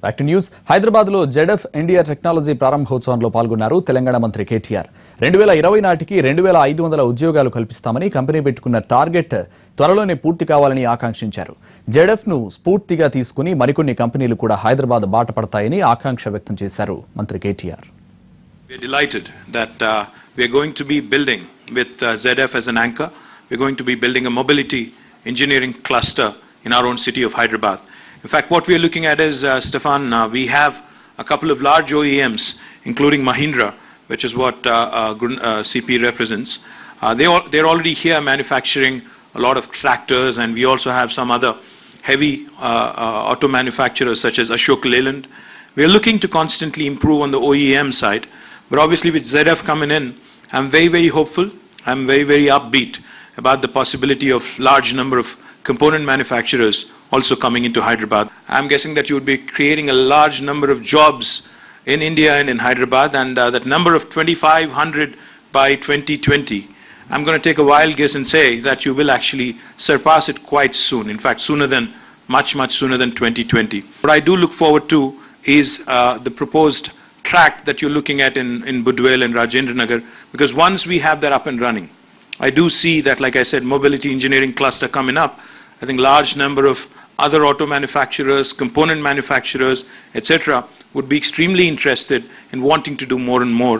Back to news Hyderabad లో ZF India technology ప్రారంభోత్సవంలో పాల్గొన్నారు తెలంగాణ మంత్రి కేటీఆర్ రెండు వేల ఇరవై నాటికి రెండు వేల ఐదు వందల ఉద్యోగాలు కల్పిస్తామని కంపెనీ పెట్టుకున్న టార్గెట్ త్వరలోనే పూర్తి కావాలని ఆకాంక్షించారు జెడెఫ్ ను స్ఫూర్తిగా తీసుకుని మరికొన్ని కంపెనీలు కూడా హైదరాబాద్ బాట పడతాయని ఆకాంక్ష వ్యక్తం చేశారు మంత్రి KTR We're delighted that uh, we're going to be building with uh, ZF as an anchor. We're going to be building a mobility engineering cluster in our own city of Hyderabad. In fact, what we're looking at is, uh, Stefan, uh, we have a couple of large OEMs, including Mahindra, which is what uh, uh, Gun- uh, CP represents. Uh, they all, they're already here manufacturing a lot of tractors, and we also have some other heavy uh, uh, auto manufacturers such as Ashok Leyland. We're looking to constantly improve on the OEM side, but obviously with ZF coming in, I'm very, very hopeful. I'm very, very upbeat about the possibility of large number of component manufacturers also coming into Hyderabad. I'm guessing that you would be creating a large number of jobs in India and in Hyderabad, and uh, that number of 2,500 by 2020. I'm going to take a wild guess and say that you will actually surpass it quite soon. In fact, sooner than, much, much sooner than 2020. What I do look forward to is uh, the proposed track that you're looking at in, in Budwell and Rajendra Nagar, because once we have that up and running, I do see that, like I said, mobility engineering cluster coming up. I think large number of other auto manufacturers, component manufacturers, etc., would be extremely interested in wanting to do more and more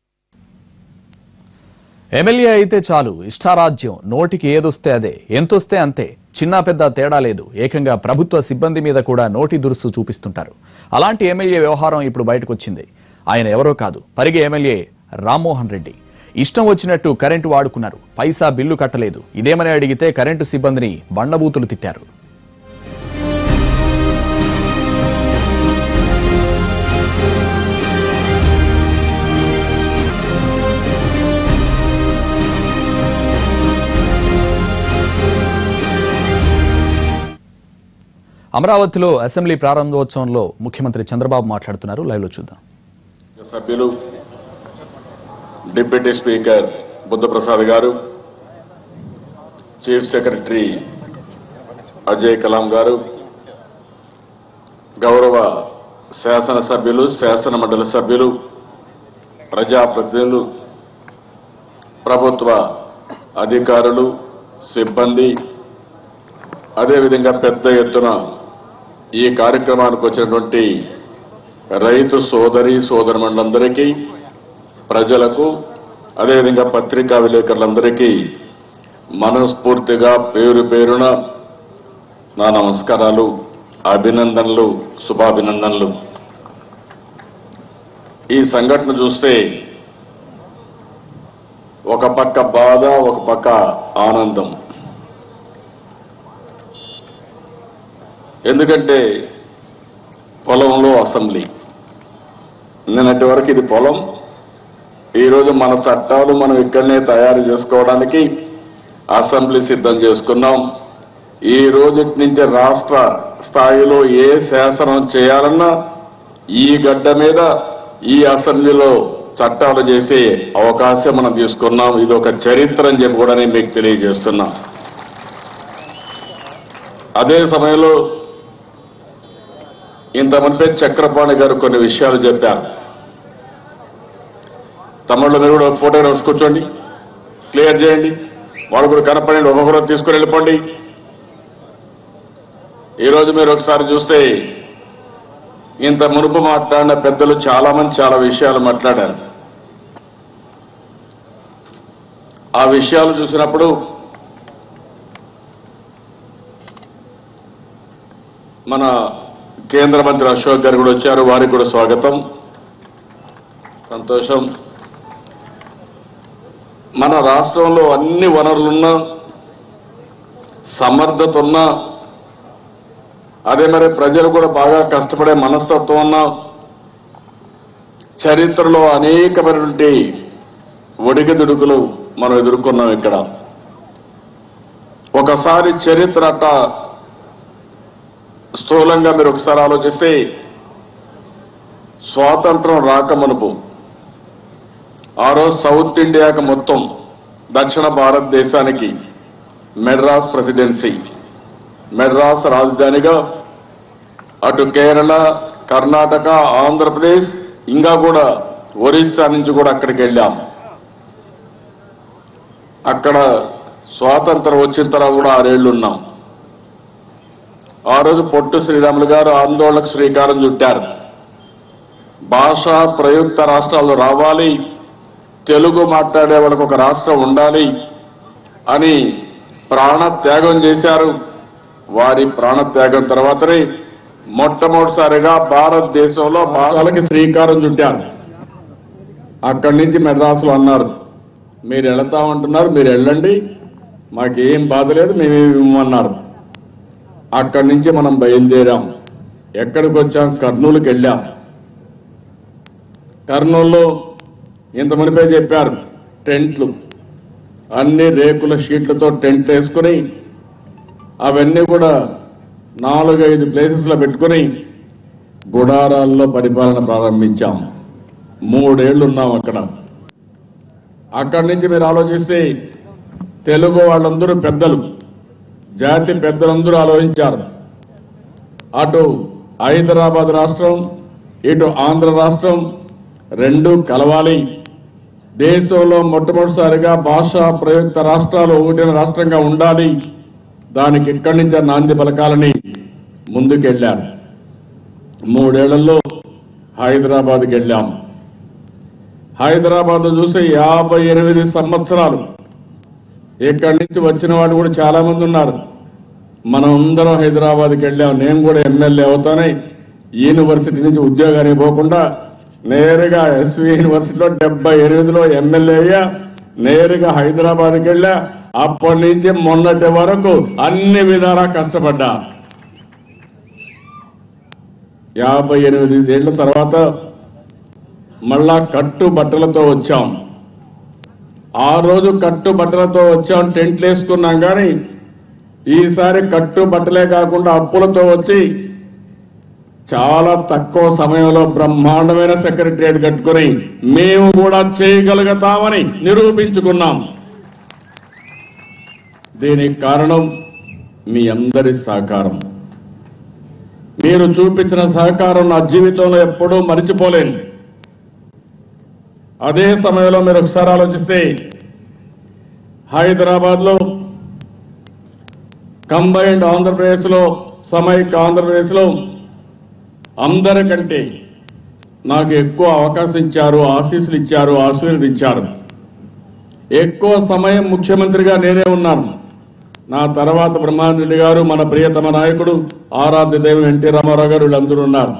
MLA అయితే చాలు ఇష్టారాజ్యం నోటికి ఏదొస్తే అదే ఎంతొస్తే అంతే చిన్న పెద్ద తేడా లేదు ఏకంగా ప్రభుత్వ సిబ్బంది మీద కూడా నోటి దురుసు చూపిస్తుంటారు అలాంటి ఎమ్మెల్యే వ్యవహారం ఇప్పుడు బయటకొచ్చింది ఆయన ఎవరో కాదు పరిగే ఎమ్మెల్యే రామ్మోహన్ రెడ్డి ఇష్టం వచ్చినట్టు కరెంటు వాడుకున్నారు పైసా బిల్లు కట్టలేదు ఇదేమని అడిగితే కరెంటు సిబ్బందిని బండబూతులు తిట్టారు అమరావతిలో అసెంబ్లీ ప్రారంభోత్సవంలో ముఖ్యమంత్రి చంద్రబాబు మాట్లాడుతున్నారు లైవ్లో చూద్దాం సభ్యులు డిప్యూటీ స్పీకర్ బుద్ధప్రసాద్ గారు చీఫ్ సెక్రటరీ అజయ్ కలాం గారు గౌరవ శాసనసభ్యులు శాసన మండలి సభ్యులు ప్రజాప్రతినిధులు ప్రభుత్వ అధికారులు సిబ్బంది అదేవిధంగా పెద్ద ఎత్తున ఈ కార్యక్రమానికి వచ్చినటువంటి రైతు సోదరి సోదరుమండలందరికీ ప్రజలకు అదేవిధంగా పత్రికా విలేకరులందరికీ మనస్ఫూర్తిగా పేరు పేరున నా నమస్కారాలు అభినందనలు శుభాభినందనలు ఈ సంఘటన చూస్తే ఒక పక్క బాధ ఒక పక్క ఆనందం ఎందుకంటే పొలంలో అసెంబ్లీ నిన్నటి వరకు ఇది పొలం ఈరోజు మన చట్టాలు మనం ఇక్కడనే తయారు చేసుకోవడానికి అసెంబ్లీ సిద్ధం చేసుకున్నాం ఈ రోజు నుంచి రాష్ట్ర స్థాయిలో ఏ శాసనం చేయాలన్నా ఈ గడ్డ మీద ఈ అసెంబ్లీలో చట్టాలు చేసే అవకాశం మనం తీసుకున్నాం ఇది ఒక చరిత్ర అని చెప్పి కూడా నేను మీకు తెలియజేస్తున్నాం అదే సమయంలో ఇంతమంది చక్రపాణి గారు కొన్ని విషయాలు చెప్పారు తమిళలో మీరు కూడా ఫోటోగ్రాఫ్స్ కూర్చోండి క్లియర్ చేయండి వాళ్ళు కూడా కనపడండి ఒక్కొక్కరు తీసుకుని వెళ్ళిపోండి ఈరోజు మీరు ఒకసారి చూస్తే ఇంత మునుపు మాట్లాడిన పెద్దలు చాలా మంది చాలా విషయాలు మాట్లాడారు ఆ విషయాలు చూసినప్పుడు మన కేంద్ర మంత్రి అశోక్ గారు కూడా వచ్చారు వారికి కూడా స్వాగతం సంతోషం మన రాష్ట్రంలో అన్ని వనరులున్నా సమర్థత ఉన్నా అదే మరి ప్రజలు కూడా బాగా కష్టపడే మనస్తత్వం ఉన్నా చరిత్రలో అనేకమైనటువంటి ఒడిగిదుడుకులు మనం ఎదుర్కొన్నాం ఇక్కడ ఒకసారి చరిత్ర అట్ట స్థూలంగా మీరు ఒకసారి ఆలోచిస్తే స్వాతంత్రం రాకమునుపు ఆ రోజు సౌత్ ఇండియాకి మొత్తం దక్షిణ భారతదేశానికి మెడ్రాస్ ప్రెసిడెన్సీ మెడ్రాస్ రాజధానిగా అటు కేరళ కర్ణాటక ఆంధ్రప్రదేశ్ ఇంకా కూడా ఒరిస్సా నుంచి కూడా అక్కడికి వెళ్ళాం అక్కడ స్వాతంత్రం వచ్చిన తర్వాత కూడా ఆరేళ్లు ఉన్నాం ఆ రోజు పొట్టు శ్రీరాములు గారు ఆందోళనకు శ్రీకారం చుట్టారు భాషా ప్రయుక్త రాష్ట్రాలు రావాలి తెలుగు మాట్లాడే వాళ్ళకు ఒక రాష్ట్రం ఉండాలి అని ప్రాణ త్యాగం చేశారు వారి ప్రాణ త్యాగం తర్వాతనే మొట్టమొదటిసారిగా భారతదేశంలో భాషలకి శ్రీకారం చుట్టారు అక్కడి నుంచి మెడ్రాసులో అన్నారు మీరు వెళతామంటున్నారు మీరు వెళ్ళండి మాకేం బాధ లేదు మేమేమి ఇవ్వమన్నారు అక్కడి నుంచి మనం బయలుదేరాం ఎక్కడికి వచ్చాం కర్నూలుకి వెళ్ళాం కర్నూలులో ఇంత మునిపే చెప్పారు టెంట్లు అన్ని రేకుల షీట్లతో టెంట్ వేసుకుని అవన్నీ కూడా నాలుగైదు ప్లేసెస్లో పెట్టుకుని గుడారాల్లో పరిపాలన ప్రారంభించాం మూడేళ్లు ఉన్నాం అక్కడ అక్కడి నుంచి మీరు ఆలోచిస్తే తెలుగు వాళ్ళందరూ పెద్దలు జాతి పెద్దలందరూ ఆలోచించారు అటు హైదరాబాద్ రాష్ట్రం ఇటు ఆంధ్ర రాష్ట్రం రెండు కలవాలి దేశంలో మొట్టమొదటిసారిగా భాషా ప్రయుక్త రాష్ట్రాలు ఒకటిన రాష్ట్రంగా ఉండాలి దానికి ఇక్కడి నుంచే నాంది పలకాలని ముందుకెళ్ళారు మూడేళ్లలో హైదరాబాద్కి వెళ్ళాం హైదరాబాద్ చూస్తే యాభై ఎనిమిది సంవత్సరాలు ఇక్కడి నుంచి వచ్చిన వాళ్ళు కూడా చాలా మంది ఉన్నారు మనం అందరం హైదరాబాద్కి వెళ్ళాం నేను కూడా ఎమ్మెల్యే అవుతానే యూనివర్సిటీ నుంచి ఉద్యోగానికి పోకుండా నేరుగా ఎస్వి యూనివర్సిటీలో డెబ్బై ఎనిమిదిలో ఎమ్మెల్యే అయ్యా నేరుగా హైదరాబాద్కి వెళ్ళా అప్పటి నుంచి మొన్నటి వరకు అన్ని విధాలా కష్టపడ్డా యాభై ఎనిమిది ఏళ్ల తర్వాత మళ్ళా కట్టు బట్టలతో వచ్చాం ఆ రోజు కట్టు బట్టలతో వచ్చాం టెంట్లు వేసుకున్నాం కానీ ఈసారి కట్టు బట్టలే కాకుండా అప్పులతో వచ్చి చాలా తక్కువ సమయంలో బ్రహ్మాండమైన సెక్రటరియట్ కట్టుకుని మేము కూడా చేయగలుగుతామని నిరూపించుకున్నాం దీనికి కారణం మీ అందరి సహకారం మీరు చూపించిన సహకారం నా జీవితంలో ఎప్పుడూ మరిచిపోలేను అదే సమయంలో మీరు ఒకసారి ఆలోచిస్తే హైదరాబాద్లో కంబైన్డ్ ఆంధ్రప్రదేశ్లో సమైక్య ఆంధ్రప్రదేశ్లో అందరికంటే నాకు ఎక్కువ అవకాశం ఇచ్చారు ఆశీస్సులు ఇచ్చారు ఆశీర్వదించారు ఎక్కువ సమయం ముఖ్యమంత్రిగా నేనే ఉన్నాను నా తర్వాత బ్రహ్మానంద గారు మన ప్రియతమ నాయకుడు ఆరాధ్య దైవం ఎన్టీ రామారావు గారు వీళ్ళందరూ ఉన్నారు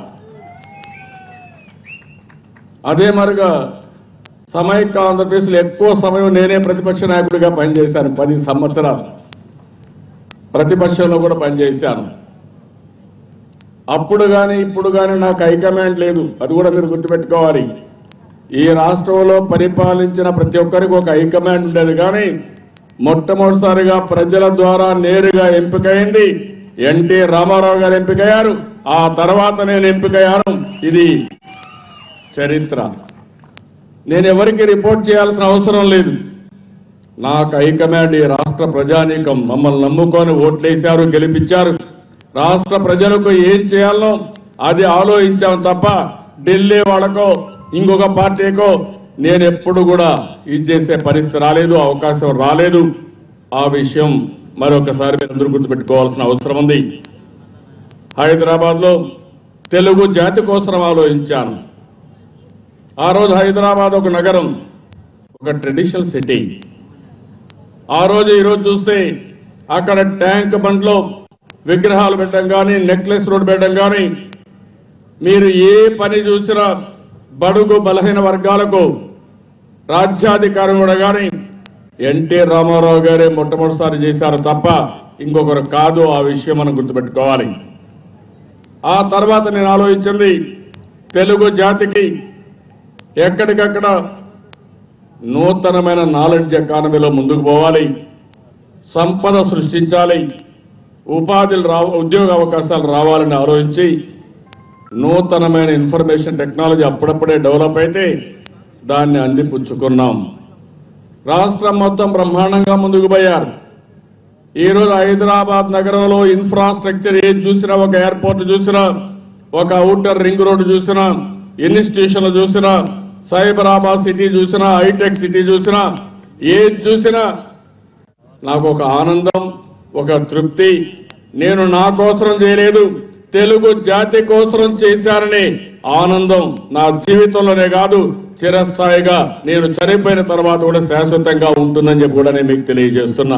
అదే మరిగా సమైక్య ఆంధ్రప్రదేశ్లో ఎక్కువ సమయం నేనే ప్రతిపక్ష నాయకుడిగా పనిచేశాను పది సంవత్సరాలు ప్రతిపక్షంలో కూడా పనిచేశాను అప్పుడు కానీ ఇప్పుడు కానీ నాకు హైకమాండ్ లేదు అది కూడా మీరు గుర్తుపెట్టుకోవాలి ఈ రాష్ట్రంలో పరిపాలించిన ప్రతి ఒక్కరికి ఒక హైకమాండ్ ఉండేది కానీ మొట్టమొదటిసారిగా ప్రజల ద్వారా నేరుగా ఎంపికైంది ఎన్టీ రామారావు గారు ఎంపికయ్యారు ఆ తర్వాత నేను ఎంపికయ్యాను ఇది చరిత్ర నేను ఎవరికి రిపోర్ట్ చేయాల్సిన అవసరం లేదు నాకు హైకమాండ్ ఈ రాష్ట్ర ప్రజానీకం మమ్మల్ని నమ్ముకొని ఓట్లేశారు గెలిపించారు రాష్ట్ర ప్రజలకు ఏం చేయాలో అది ఆలోచించాం తప్ప ఢిల్లీ వాళ్ళకో ఇంకొక పార్టీకో నేను ఎప్పుడు కూడా ఇది చేసే పరిస్థితి రాలేదు అవకాశం రాలేదు ఆ విషయం మరొకసారి మీరు అందరూ గుర్తుపెట్టుకోవాల్సిన అవసరం ఉంది హైదరాబాద్లో తెలుగు జాతి కోసం ఆలోచించాను ఆ రోజు హైదరాబాద్ ఒక నగరం ఒక ట్రెడిషనల్ సిటీ ఆ రోజు ఈరోజు చూస్తే అక్కడ ట్యాంక్ బండ్లో విగ్రహాలు పెట్టడం కానీ నెక్లెస్ రోడ్ పెట్టడం కానీ మీరు ఏ పని చూసినా బడుగు బలహీన వర్గాలకు రాజ్యాధికారం కూడా కానీ ఎన్టీ రామారావు గారే మొట్టమొదటిసారి చేశారు తప్ప ఇంకొకరు కాదు ఆ విషయం మనం గుర్తుపెట్టుకోవాలి ఆ తర్వాత నేను ఆలోచించింది తెలుగు జాతికి ఎక్కడికక్కడ నూతనమైన నాలెడ్జ్ ఎకానమీలో ముందుకు పోవాలి సంపద సృష్టించాలి ఉపాధులు రా ఉద్యోగ అవకాశాలు రావాలని ఆలోచించి నూతనమైన ఇన్ఫర్మేషన్ టెక్నాలజీ అప్పుడప్పుడే డెవలప్ అయితే దాన్ని అందిపుచ్చుకున్నాం రాష్ట్రం మొత్తం బ్రహ్మాండంగా ముందుకు పోయారు ఈరోజు హైదరాబాద్ నగరంలో ఇన్ఫ్రాస్ట్రక్చర్ ఏది చూసినా ఒక ఎయిర్పోర్ట్ చూసినా ఒక అవుటర్ రింగ్ రోడ్ చూసినా ఇన్స్టిట్యూషన్లు చూసినా సైబరాబాద్ సిటీ చూసినా హైటెక్ సిటీ చూసినా ఏది చూసినా నాకు ఒక ఆనందం ఒక తృప్తి నేను నా కోసరం చేయలేదు తెలుగు జాతి కోసరం చేశారనే ఆనందం నా జీవితంలోనే కాదు చిరస్థాయిగా నేను చనిపోయిన తర్వాత కూడా శాశ్వతంగా ఉంటుందని చెప్పి కూడా నేను మీకు తెలియజేస్తున్నా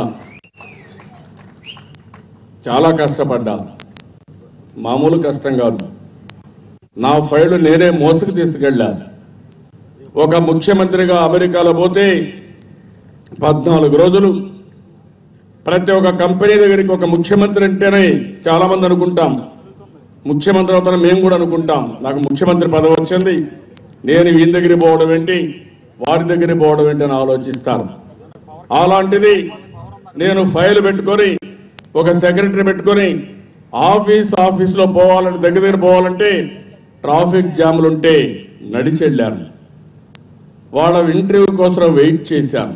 చాలా కష్టపడ్డా మామూలు కష్టం కాదు నా ఫైల్ నేనే మోసుకు తీసుకెళ్ళా ఒక ముఖ్యమంత్రిగా అమెరికాలో పోతే పద్నాలుగు రోజులు ప్రతి ఒక్క కంపెనీ దగ్గరికి ఒక ముఖ్యమంత్రి అంటేనే చాలా మంది అనుకుంటాం ముఖ్యమంత్రి అవుతాను మేము కూడా అనుకుంటాం నాకు ముఖ్యమంత్రి పదవి వచ్చింది నేను ఈయన దగ్గరికి పోవడం ఏంటి వారి దగ్గరికి పోవడం ఏంటి అని ఆలోచిస్తాను అలాంటిది నేను ఫైల్ పెట్టుకొని ఒక సెక్రటరీ పెట్టుకొని ఆఫీస్ ఆఫీస్లో పోవాలంటే దగ్గర దగ్గర పోవాలంటే ట్రాఫిక్ జాములు ఉంటే నడిచి వెళ్ళాను వాళ్ళ ఇంటర్వ్యూ కోసం వెయిట్ చేశాను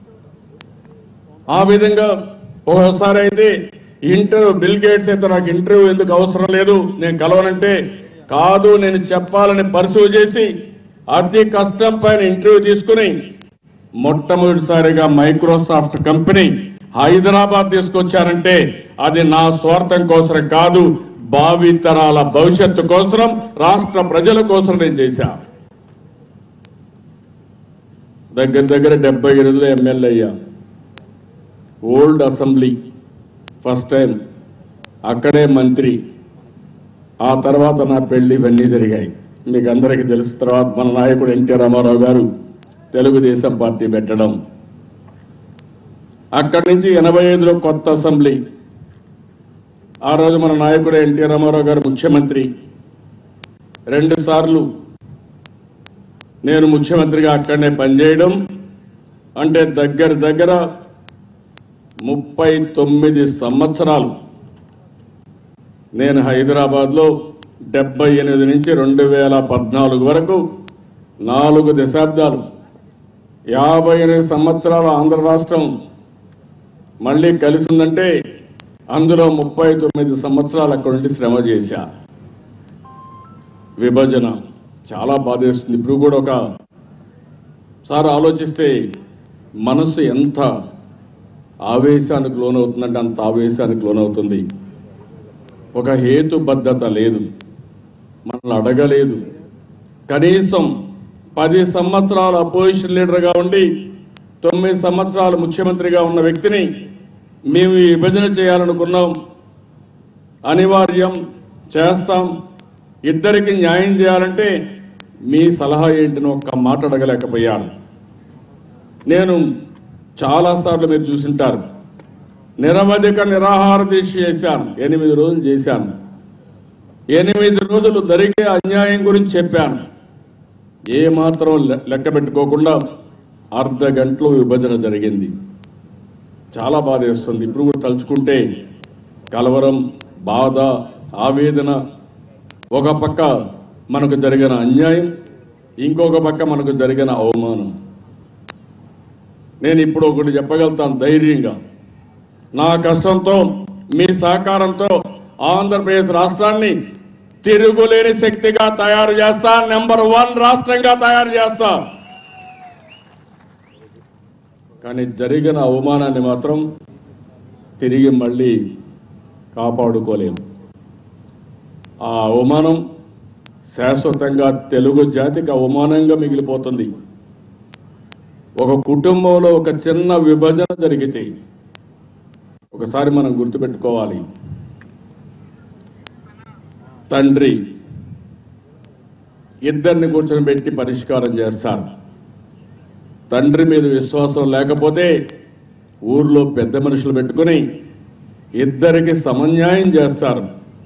ఆ విధంగా ఒకసారి అయితే ఇంటర్వ్యూ బిల్ గేట్స్ అయితే నాకు ఇంటర్వ్యూ ఎందుకు అవసరం లేదు నేను కలవనంటే కాదు నేను చెప్పాలని పర్సూ చేసి అతి కష్టం పైన ఇంటర్వ్యూ తీసుకుని మొట్టమొదటిసారిగా మైక్రోసాఫ్ట్ కంపెనీ హైదరాబాద్ తీసుకొచ్చారంటే అది నా స్వార్థం కోసం కాదు భావితరాల భవిష్యత్తు కోసం రాష్ట్ర ప్రజల కోసం నేను చేశా దగ్గర దగ్గర డెబ్బై ఎనిమిదిలో ఎమ్మెల్యే అయ్యా ఓల్డ్ అసెంబ్లీ ఫస్ట్ టైం అక్కడే మంత్రి ఆ తర్వాత నా పెళ్లి ఇవన్నీ జరిగాయి మీకు అందరికీ తెలుసు తర్వాత మన నాయకుడు ఎన్టీ రామారావు గారు తెలుగుదేశం పార్టీ పెట్టడం అక్కడి నుంచి ఎనభై ఐదులో కొత్త అసెంబ్లీ ఆ రోజు మన నాయకుడు ఎన్టీ రామారావు గారు ముఖ్యమంత్రి రెండు సార్లు నేను ముఖ్యమంత్రిగా అక్కడనే పనిచేయడం అంటే దగ్గర దగ్గర ముప్పై తొమ్మిది సంవత్సరాలు నేను హైదరాబాద్లో డెబ్బై ఎనిమిది నుంచి రెండు వేల పద్నాలుగు వరకు నాలుగు దశాబ్దాలు యాభై ఎనిమిది సంవత్సరాలు ఆంధ్ర రాష్ట్రం మళ్ళీ కలిసి ఉందంటే అందులో ముప్పై తొమ్మిది సంవత్సరాలు అక్కడ నుండి శ్రమ చేశా విభజన చాలా బాధేస్తుంది ఇప్పుడు కూడా ఒక సార్ ఆలోచిస్తే మనసు ఎంత ఆవేశానికి లోనవుతుందంటే అంత ఆవేశానికి లోనవుతుంది ఒక హేతుబద్ధత లేదు మనల్ని అడగలేదు కనీసం పది సంవత్సరాలు అపోజిషన్ లీడర్గా ఉండి తొమ్మిది సంవత్సరాలు ముఖ్యమంత్రిగా ఉన్న వ్యక్తిని మేము ఈ విభజన చేయాలనుకున్నాం అనివార్యం చేస్తాం ఇద్దరికి న్యాయం చేయాలంటే మీ సలహా ఏంటిని ఒక్క మాట అడగలేకపోయాను నేను చాలాసార్లు మీరు చూసింటారు నిరవధిక నిరాహార దీక్ష చేశాను ఎనిమిది రోజులు చేశాను ఎనిమిది రోజులు జరిగే అన్యాయం గురించి చెప్పాను ఏ మాత్రం లె- లెక్క పెట్టుకోకుండా అర్ధ గంటలో విభజన జరిగింది చాలా బాధేస్తుంది ఇప్పుడు కూడా తలుచుకుంటే కలవరం బాధ ఆవేదన ఒక పక్క మనకు జరిగిన అన్యాయం ఇంకొక పక్క మనకు జరిగిన అవమానం నేను ఇప్పుడు ఒకటి చెప్పగలుగుతాను ధైర్యంగా నా కష్టంతో మీ సహకారంతో ఆంధ్రప్రదేశ్ రాష్ట్రాన్ని తిరుగులేని శక్తిగా తయారు చేస్తా నెంబర్ వన్ రాష్ట్రంగా తయారు చేస్తా కానీ జరిగిన అవమానాన్ని మాత్రం తిరిగి మళ్ళీ కాపాడుకోలేము ఆ అవమానం శాశ్వతంగా తెలుగు జాతికి అవమానంగా మిగిలిపోతుంది ఒక కుటుంబంలో ఒక చిన్న విభజన జరిగితే ఒకసారి మనం గుర్తుపెట్టుకోవాలి తండ్రి ఇద్దరిని కూర్చొని పెట్టి పరిష్కారం చేస్తారు తండ్రి మీద విశ్వాసం లేకపోతే ఊర్లో పెద్ద మనుషులు పెట్టుకుని ఇద్దరికి సమన్యాయం చేస్తారు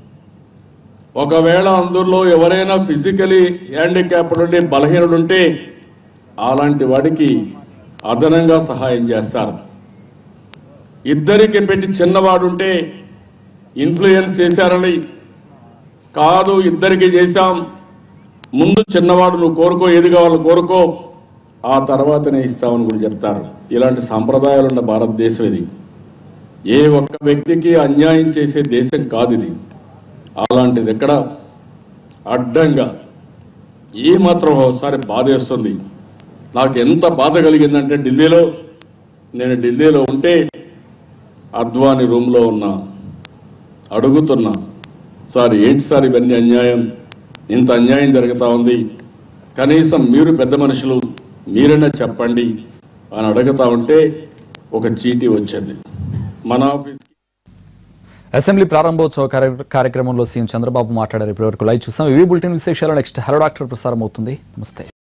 ఒకవేళ అందులో ఎవరైనా ఫిజికలీ హ్యాండిక్యాప్డ్ ఉండి బలహీనుడు ఉంటే అలాంటి వాడికి అదనంగా సహాయం చేస్తారు ఇద్దరికి పెట్టి చిన్నవాడుంటే ఇన్ఫ్లుయెన్స్ చేశారని కాదు ఇద్దరికి చేశాం ముందు చిన్నవాడు నువ్వు కోరుకో ఏది కావాలో కోరుకో ఆ తర్వాతనే ఇస్తామని కూడా చెప్తారు ఇలాంటి సాంప్రదాయాలు ఉన్న భారతదేశం ఇది ఏ ఒక్క వ్యక్తికి అన్యాయం చేసే దేశం కాదు ఇది అలాంటిది ఎక్కడ అడ్డంగా ఏమాత్రం ఒకసారి బాధేస్తుంది నాకు ఎంత బాధ కలిగిందంటే ఢిల్లీలో నేను ఢిల్లీలో ఉంటే అద్వాని రూమ్లో ఉన్నా అడుగుతున్నా సార్ ఏంటి సార్ ఇవన్నీ అన్యాయం ఇంత అన్యాయం జరుగుతూ ఉంది కనీసం మీరు పెద్ద మనుషులు మీరైనా చెప్పండి అని అడుగుతా ఉంటే ఒక చీటీ వచ్చింది మన ఆఫీస్ అసెంబ్లీ ప్రారంభోత్సవ కార్య- కార్యక్రమంలో సీఎం చంద్రబాబు మాట్లాడారు ఇప్పటివరకు లైవ్ చూసాం ఇవి బులెటిన్ విశేషాలు నెక్స్ట్ హలో డాక్టర్ ప్రసారం అవుతుంది నమస్తే